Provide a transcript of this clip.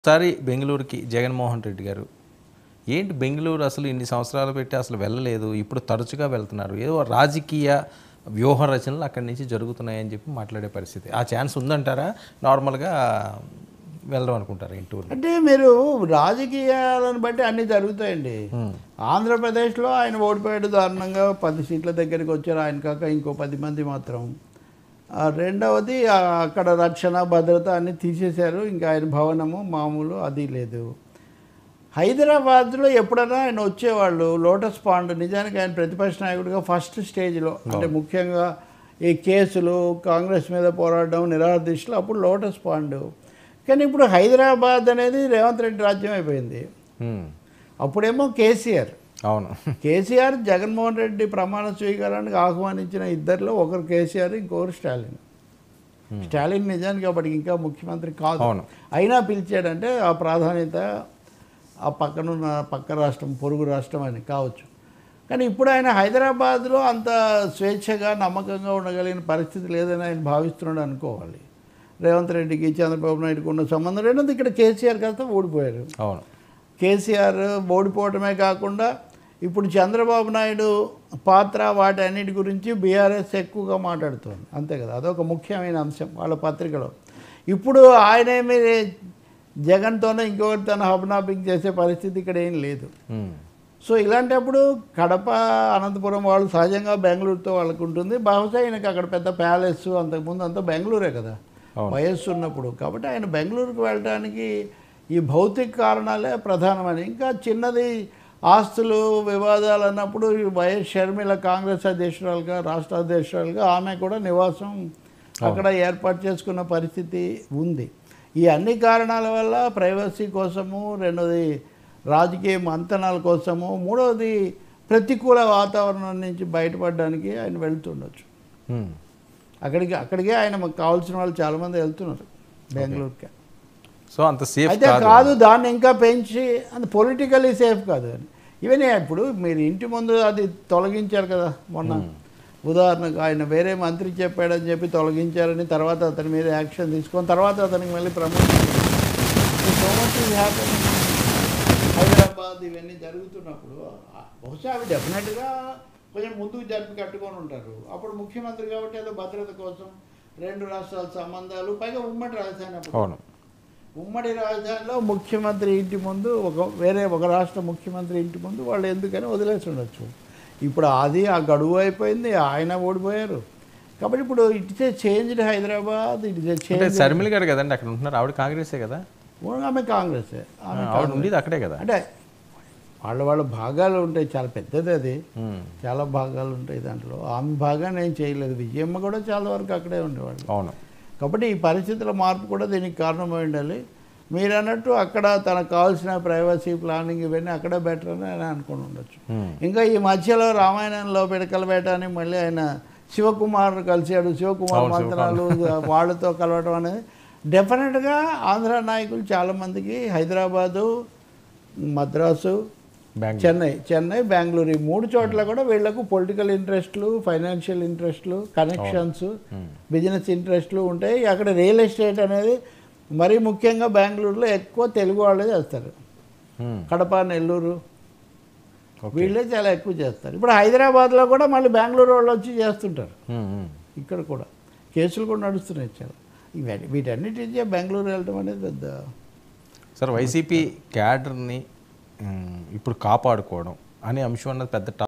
ఒకసారి బెంగళూరుకి జగన్మోహన్ రెడ్డి గారు ఏంటి బెంగళూరు అసలు ఇన్ని సంవత్సరాలు పెట్టి అసలు వెళ్ళలేదు ఇప్పుడు తరచుగా వెళ్తున్నారు ఏదో రాజకీయ వ్యూహ రచనలు అక్కడి నుంచి జరుగుతున్నాయని చెప్పి మాట్లాడే పరిస్థితి ఆ ఛాన్స్ ఉందంటారా నార్మల్గా వెళ్దాం అనుకుంటారా ఇంటి ఊరు అంటే మీరు రాజకీయాలను బట్టి అన్నీ జరుగుతాయండి ఆంధ్రప్రదేశ్లో ఆయన ఓడిపోయాడు దారుణంగా పది సీట్ల దగ్గరికి వచ్చారు ఆయన కాక ఇంకో పది మంది మాత్రం ఆ, రెండవది ఆ, అక్కడ రక్షణ భద్రత అన్నీ తీసేశారు ఇంకా ఆయన భవనము మామూలు అది లేదు హైదరాబాద్లో ఎప్పుడైనా ఆయన వచ్చేవాళ్ళు లోటస్ పాండ్ నిజానికి ఆయన ప్రతిపక్ష నాయకుడిగా ఫస్ట్ స్టేజ్లో అంటే ముఖ్యంగా ఈ కేసులు కాంగ్రెస్ మీద పోరాడడం నిరాదీక్షలు అప్పుడు లోటస్ పాండ్ కానీ ఇప్పుడు హైదరాబాద్ అనేది రేవంత్ రెడ్డి రాజ్యం అయిపోయింది హ్మ్. అప్పుడేమో కేసీఆర్ అవును కేసీఆర్ జగన్మోహన్ రెడ్డి ప్రమాణ స్వీకారానికి ఆహ్వానించిన ఇద్దరిలో ఒకరు కేసీఆర్ ఇంకొకరు స్టాలిన్ స్టాలిన్ నిజానికి అప్పటికి ఇంకా ముఖ్యమంత్రి కాదు అవును. అయినా పిలిచాడంటే ఆ ప్రాధాన్యత ఆ పక్కనున్న పక్క రాష్ట్రం పొరుగు రాష్ట్రం అని కావచ్చు కానీ ఇప్పుడు ఆయన హైదరాబాద్లో అంత స్వేచ్ఛగా నమ్మకంగా ఉండగలిగిన పరిస్థితి లేదని ఆయన భావిస్తున్నాడు అనుకోవాలి రేవంత్ రెడ్డికి చంద్రబాబు నాయుడుకి ఉన్న సంబంధం లేనందుకు ఇక్కడ కేసీఆర్ కాస్త ఓడిపోయారు అవును కేసీఆర్ ఓడిపోవటమే కాకుండా ఇప్పుడు చంద్రబాబు నాయుడు పాత్ర వాటి అన్నిటి గురించి బీఆర్ఎస్ ఎక్కువగా మాట్లాడుతుంది అంతే కదా అదొక ముఖ్యమైన అంశం వాళ్ళ పత్రికలో ఇప్పుడు ఆయనేమి జగన్తోనే ఇంకొకరితోనే హబ్నాపింగ్ చేసే పరిస్థితి ఇక్కడ ఏం లేదు హ్మ్. సో ఇలాంటప్పుడు కడప అనంతపురం వాళ్ళు సహజంగా బెంగళూరుతో వాళ్ళకు ఉంటుంది బహుశా ఆయనకి అక్కడ పెద్ద ప్యాలెస్ అంతకుముందు అంతా బెంగళూరే కదా అవును. వయస్సు ఉన్నప్పుడు కాబట్టి ఆయన బెంగళూరుకు వెళ్ళడానికి ఈ భౌతిక కారణాలే ప్రధానమని ఇంకా చిన్నది ఆస్తులు వివాదాలు అన్నప్పుడు ఈ వైఎస్ షర్మిల కాంగ్రెస్ అధ్యక్షురాలుగా రాష్ట్ర అధ్యక్షురాలుగా ఆమె కూడా నివాసం అక్కడ ఏర్పాటు చేసుకున్న పరిస్థితి ఉంది ఈ అన్ని కారణాల వల్ల ప్రైవసీ కోసము రెండోది రాజకీయ మంతనాల కోసము మూడవది ప్రతికూల వాతావరణం నుంచి బయటపడడానికి ఆయన వెళ్తుండొచ్చు హ్మ్. అక్కడికి అక్కడికే ఆయన మాకు కావాల్సిన వాళ్ళు చాలామంది వెళ్తున్నారు బెంగళూరుకి సో అంత సేఫ్ అయితే కాదు కాదు దాన్ని ఇంకా పెంచి అంత పొలిటికల్లీ సేఫ్ కాదు అని ఇవన్నీ ఇప్పుడు మీరు ఇంటి ముందు అది తొలగించారు కదా మొన్న ఉదాహరణకు ఆయన వేరే మంత్రి చెప్పాడని చెప్పి తొలగించారని తర్వాత అతని మీద యాక్షన్ తీసుకొని తర్వాత అతనికి మళ్ళీ promotion so much is happening Hyderabad ఇవన్నీ జరుగుతున్నప్పుడు ఆ, బహుశా అవి డెఫినెట్గా కొంచెం ముందుకు జరిపి కట్టుకొని ఉంటారు అప్పుడు ముఖ్యమంత్రి కాబట్టి ఏదో భద్రత కోసం రెండు రాష్ట్రాల సంబంధాలు పైగా ఉమ్మడి రాజధాని అప్పుడు అవును ఉమ్మడి రాజధానిలో ముఖ్యమంత్రి ఇంటి ముందు ఒక వేరే ఒక రాష్ట్ర ముఖ్యమంత్రి ఇంటి ముందు వాళ్ళు ఎందుకని వదిలేసి ఉండొచ్చు ఇప్పుడు అది ఆ గడువు అయిపోయింది ఆయన ఓడిపోయారు కాబట్టి ఇప్పుడు it's a changed Hyderabad it is a అంటే చేంజ్ శర్మిల గారు కదండి అక్కడ ఉంటున్నారు ఆవిడ కాంగ్రెసే కదా ఆమె కాంగ్రెస్ ఆమె ఆవిడ ఉండేది అక్కడే కదా అంటే వాళ్ళ వాళ్ళ భాగాలు ఉంటాయి చాలా పెద్దది అది హ్మ్. చాలా భాగాలు ఉంటాయి దాంట్లో ఆమె భాగాన్ని ఏం చేయలేదు విజయమ్మ కూడా చాలా వరకు అక్కడే ఉండేవాళ్ళు అవును కాబట్టి ఈ పరిస్థితుల మార్పు కూడా దీనికి కారణమై ఉండాలి మీరు అన్నట్టు అక్కడ తనకు కావాల్సిన ప్రైవసీ ప్లానింగ్ ఇవన్నీ అక్కడే బెటర్ అని ఆయన అనుకుని ఉండొచ్చు హ్మ్. ఇంకా ఈ మధ్యలో రామాయణంలో పిడకలబేట అని మళ్ళీ ఆయన శివకుమార్ కలిశాడు శివకుమార్ అవును, మంత్రాలు వాళ్ళతో కలవటం అనేది డెఫినెట్గా ఆంధ్ర నాయకులు చాలామందికి హైదరాబాదు మద్రాసు బెంగళూరు చెన్నై చెన్నై బెంగళూరు ఈ మూడు చోట్ల కూడా వీళ్ళకు పొలిటికల్ ఇంట్రెస్ట్లు ఫైనాన్షియల్ ఇంట్రెస్ట్లు కనెక్షన్స్ బిజినెస్ ఇంట్రెస్ట్లు ఉంటాయి అక్కడ రియల్ ఎస్టేట్ అనేది మరీ ముఖ్యంగా బెంగళూరులో ఎక్కువ తెలుగు వాళ్ళే చేస్తారు హ్మ్. కడప నెల్లూరు ఓకే. వీళ్ళే చాలా ఎక్కువ చేస్తారు ఇప్పుడు హైదరాబాద్లో కూడా మళ్ళీ బెంగళూరు వాళ్ళు వచ్చి చేస్తుంటారు హ్మ్. హ్మ్. ఇక్కడ కూడా కేసులు కూడా నడుస్తున్నాయి చాలా ఇవన్నీ వీటన్నిటి బెంగళూరు వెళ్ళటం అనేది పెద్ద సార్ వైసీపీ క్యాడర్ని ఉమ్, ఇప్పుడు కాపాడుకోవడం అనే అంశం అన్నది పెద్ద